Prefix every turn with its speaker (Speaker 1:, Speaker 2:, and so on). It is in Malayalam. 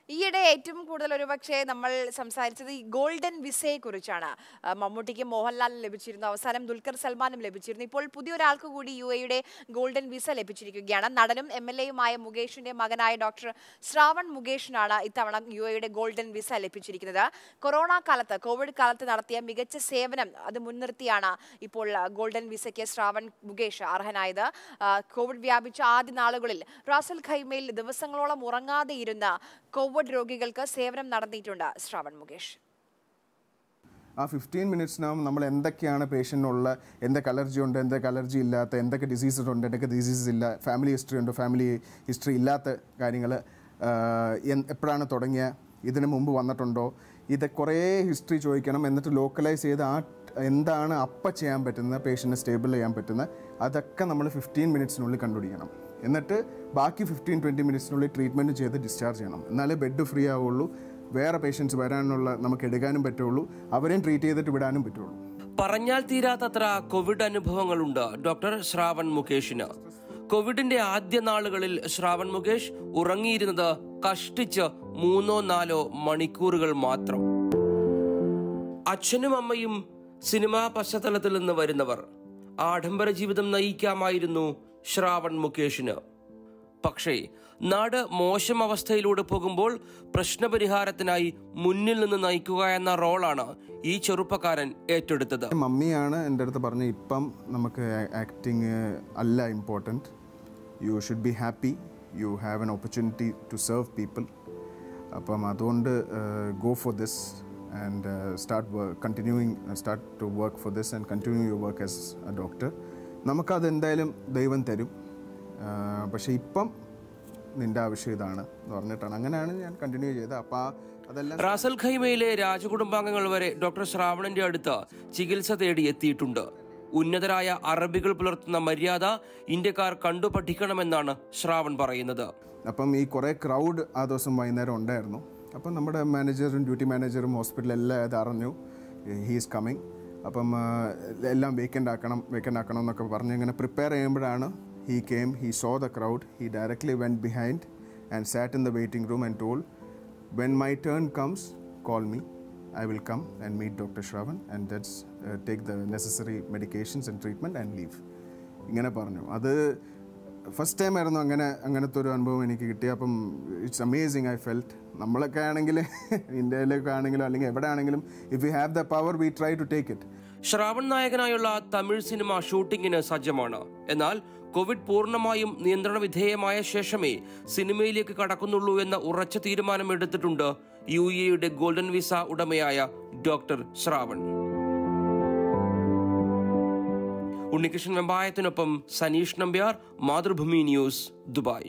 Speaker 1: ഈയിടെ ഏറ്റവും കൂടുതൽ ഒരുപക്ഷെ നമ്മൾ സംസാരിച്ചത് ഈ ഗോൾഡൻ വിസയെ കുറിച്ചാണ് ആ, മമ്മൂട്ടിക്ക് മോഹൻലാലിന് ലഭിച്ചിരുന്നു അവസാനം ദുൽഖർ സൽമാനും ലഭിച്ചിരുന്നു ഇപ്പോൾ പുതിയൊരാൾക്ക് കൂടി യു എയുടെ ഗോൾഡൻ വിസ ലഭിച്ചിരിക്കുകയാണ് നടനും എം എൽ എയുമായ മുകേഷിന്റെ മകനായ ഡോക്ടർ ശ്രാവൺ മുകേഷിനാണ് ഇത്തവണ യു എയുടെ ഗോൾഡൻ വിസ ലഭിച്ചിരിക്കുന്നത് കൊറോണ കാലത്ത് കോവിഡ് കാലത്ത് നടത്തിയ മികച്ച സേവനം അത് മുൻനിർത്തിയാണ് ഇപ്പോൾ ആ, ഗോൾഡൻ വിസയ്ക്ക് ശ്രാവൺ മുകേഷ് അർഹനായത് ആ, കോവിഡ് വ്യാപിച്ച ആദ്യ നാളുകളിൽ റാസൽ ഖൈമയിൽ ദിവസങ്ങളോളം ഉറങ്ങാതെ ഇരുന്ന കോവിഡ് രോഗികൾക്ക് സേവനം നടത്തിയിട്ടുണ്ട് ശ്രാവൺ മുകേഷ്
Speaker 2: ആ ഫിഫ്റ്റീൻ മിനിറ്റ്സിനകം നമ്മൾ എന്തൊക്കെയാണ് പേഷ്യൻറ്റിനുള്ള എന്തൊക്കെ അലർജി ഉണ്ട് എന്തൊക്കെ അലർജി ഇല്ലാത്ത എന്തൊക്കെ ഡിസീസസ് ഉണ്ട് എന്തൊക്കെ ഡിസീസസ് ഇല്ല ഫാമിലി ഹിസ്റ്ററി ഉണ്ട് ഫാമിലി ഹിസ്റ്ററി ഇല്ലാത്ത കാര്യങ്ങൾ എപ്പോഴാണ് തുടങ്ങിയ ഇതിന് മുമ്പ് വന്നിട്ടുണ്ടോ ഇത് കുറേ ഹിസ്റ്ററി ചോദിക്കണം എന്നിട്ട് ലോക്കലൈസ് ചെയ്ത് ആ എന്താണ് അപ്പം ചെയ്യാൻ പറ്റുന്ന പേഷ്യൻറ്റിനെ സ്റ്റേബിൾ ചെയ്യാൻ പറ്റുന്ന അതൊക്കെ നമ്മൾ ഫിഫ്റ്റീൻ മിനിറ്റ്സിനുള്ളിൽ കണ്ടുപിടിക്കണം എന്നിട്ട് ബാക്കി ഫിഫ്റ്റീൻ ട്വൻറ്റി മിനിറ്റ്സിനുള്ളിൽ ട്രീറ്റ്മെൻറ്റ് ചെയ്ത് ഡിസ്ചാർജ് ചെയ്യണം എന്നാലേ ബെഡ് ഫ്രീ ആവുള്ളൂ വേറെ പേഷ്യൻസ് വരാനുള്ള നമുക്ക് എടുക്കാനും പറ്റുള്ളൂ അവരെയും ട്രീറ്റ് ചെയ്തിട്ട് വിടാനും പറ്റുള്ളൂ
Speaker 3: പറഞ്ഞാൽ തീരാത്തത്ര കോവിഡ് അനുഭവങ്ങളുണ്ട് ഡോക്ടർ ശ്രാവൺ മുകേഷിന് കോവിഡിന്റെ ആദ്യ നാളുകളിൽ ശ്രാവൺ മുകേഷ് ഉറങ്ങിയിരുന്നത് കഷ്ടിച്ച് മൂന്നോ നാലോ മണിക്കൂറുകൾ മാത്രം അച്ഛനും അമ്മയും സിനിമാ പശ്ചാത്തലത്തിൽ നിന്ന് വരുന്നവർ ആഡംബര ജീവിതം നയിക്കാമായിരുന്നു ശ്രാവൺ മുകേഷിന് പക്ഷേ നാട് മോശം അവസ്ഥയിലൂടെ പോകുമ്പോൾ പ്രശ്നപരിഹാരത്തിനായി മുന്നിൽ നിന്ന് നയിക്കുക എന്ന റോളാണ് ഈ ചെറുപ്പക്കാരൻ ഏറ്റെടുത്തത്
Speaker 2: മമ്മിയാണ് എൻ്റെ അടുത്ത് പറഞ്ഞത് ഇപ്പം നമുക്ക് ആക്ടിങ് അല്ല important you should be happy you have an opportunity to serve people അപ്പം അതുകൊണ്ട് go for this and start work continuing start to work for this and continue you work as a doctor നമുക്കത് എന്തായാലും ദൈവം തരും Uh, പക്ഷേ ഇപ്പം നിൻ്റെ ആവശ്യം ഇതാണ് എന്ന് പറഞ്ഞിട്ടാണ് അങ്ങനെയാണ് ഞാൻ കണ്ടിന്യൂ ചെയ്തത് അപ്പോൾ ആ അതെല്ലാം
Speaker 3: റാസൽ ഖൈമയിലെ രാജകുടുംബാംഗങ്ങൾ വരെ ഡോക്ടർ ശ്രാവണന്റെ അടുത്ത് ചികിത്സ തേടി എത്തിയിട്ടുണ്ട് ഉന്നതരായ അറബികൾ പുലർത്തുന്ന മര്യാദ ഇന്ത്യക്കാർ കണ്ടു പഠിക്കണമെന്നാണ് ശ്രാവൺ പറയുന്നത്
Speaker 2: അപ്പം ഈ കുറേ ക്രൗഡ് ആ ദിവസം വൈകുന്നേരം ഉണ്ടായിരുന്നു അപ്പം നമ്മുടെ മാനേജറും ഡ്യൂട്ടി മാനേജറും ഹോസ്പിറ്റലിൽ എല്ലാം ഇത് അറിഞ്ഞു ഹീ ഈസ് കമ്മിങ് അപ്പം ആ, എല്ലാം വേക്കൻ്റ് ആക്കണം വേക്കൻ്റ് ആക്കണം എന്നൊക്കെ പറഞ്ഞ് ഇങ്ങനെ പ്രിപ്പയർ ചെയ്യുമ്പോഴാണ് he came he saw the crowd he directly went behind and sat in the waiting room and told when my turn comes call me I will come and meet Dr. Shravan and that's uh, take the necessary medications and treatment and leave. ഇങ്ങനെ പറഞ്ഞു അത് ഫസ്റ്റ് ടൈം ആയിരുന്നു അങ്ങനെ അങ്ങനത്തെ ഒരു അനുഭവം എനിക്ക് കിട്ടി അപ്പം ഇറ്റ്സ് അമേസിങ് ഐ ഫെൽറ്റ് നമ്മളൊക്കെ ആണെങ്കിൽ ഇന്ത്യയിലൊക്കെ ആണെങ്കിലും അല്ലെങ്കിൽ എവിടെ ആണെങ്കിലും if you have the power we try to take it
Speaker 3: Shravan നായകനായുള്ള തമിഴ് സിനിമ ഷൂട്ടിങ്ങിന് സജ്ജമാണ് എന്നാൽ കോവിഡ് പൂർണ്ണമായും നിയന്ത്രണ വിധേയമായ ശേഷമേ സിനിമയിലേക്ക് കടക്കുന്നുള്ളൂ എന്ന ഉറച്ച തീരുമാനം എടുത്തിട്ടുണ്ട് യു എയുടെ ഗോൾഡൻ വിസ ഉടമയായ ഡോക്ടർ ശ്രാവൺ ഉണ്ണികൃഷ്ണൻ വെമ്പായത്തിനൊപ്പം സനീഷ് നമ്പ്യാർ മാതൃഭൂമി ന്യൂസ് ദുബായ്